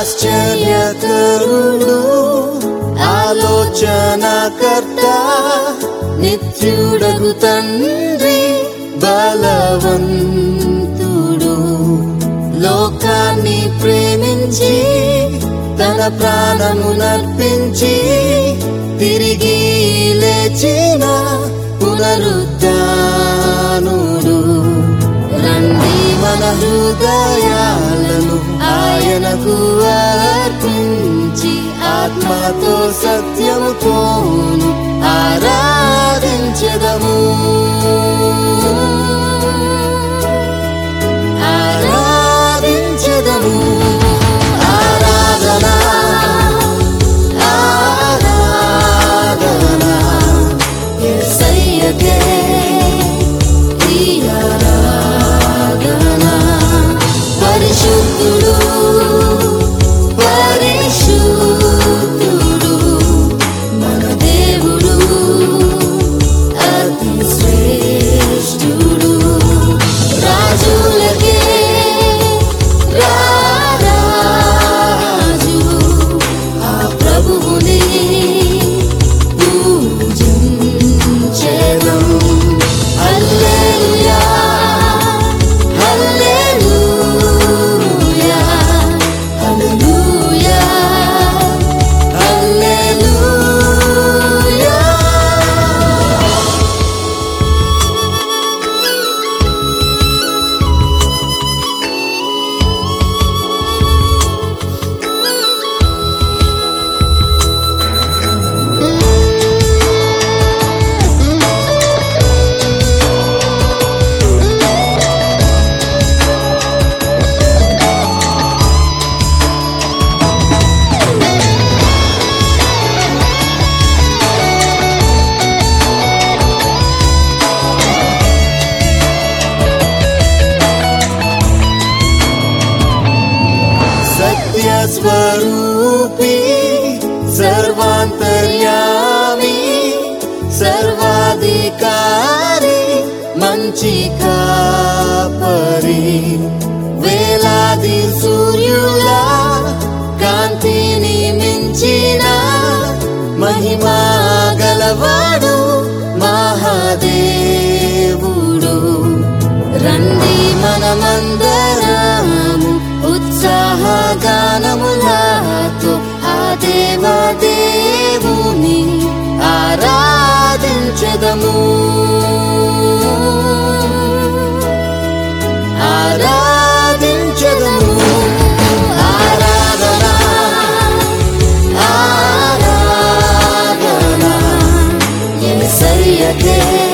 ఆశ్చర్యకరుడు ఆలోచనకర్త నిత్యుడగు తండ్రి బలవంతుడు లోకాన్ని ప్రేమించి తన ప్రాణమునర్పించి తిరిగి లేచిన పునరుద్ధానుడు రండి మన హృదయాలను ఆయనకు అర్పించి ఆత్మతో సత్యముతోను ఆరాధించదము ఆరాధించదము ఆరాధన ఆరాధన యేసయ్యకే ఈ ఆరాధన పరిశుద్ధుడు పరిశుద్ధుడు మన దేవుడు అతి శ్రేష్ఠుడు రాజులకే రారాజు ఆ ప్రభువుని పూజించెదం. హల్లెలూయా, హల్లెలూయా, హల్లెలూయా, హల్లెలూయా. సత్య స్వరూపి సర్వాంతర్యామి సర్వాధికారి మంచి కాపరి వేలాది సూర్యుల కాంతిని మించిన మహిమా గలవాడు మహాదేవుడు రండి మనమందరము ఉత్సాహ గానములతో ఆ దేవదేవుని ఆరాధించదము ఆరాధించదము ఆరాధన ఆరాధన యేసయ్యకే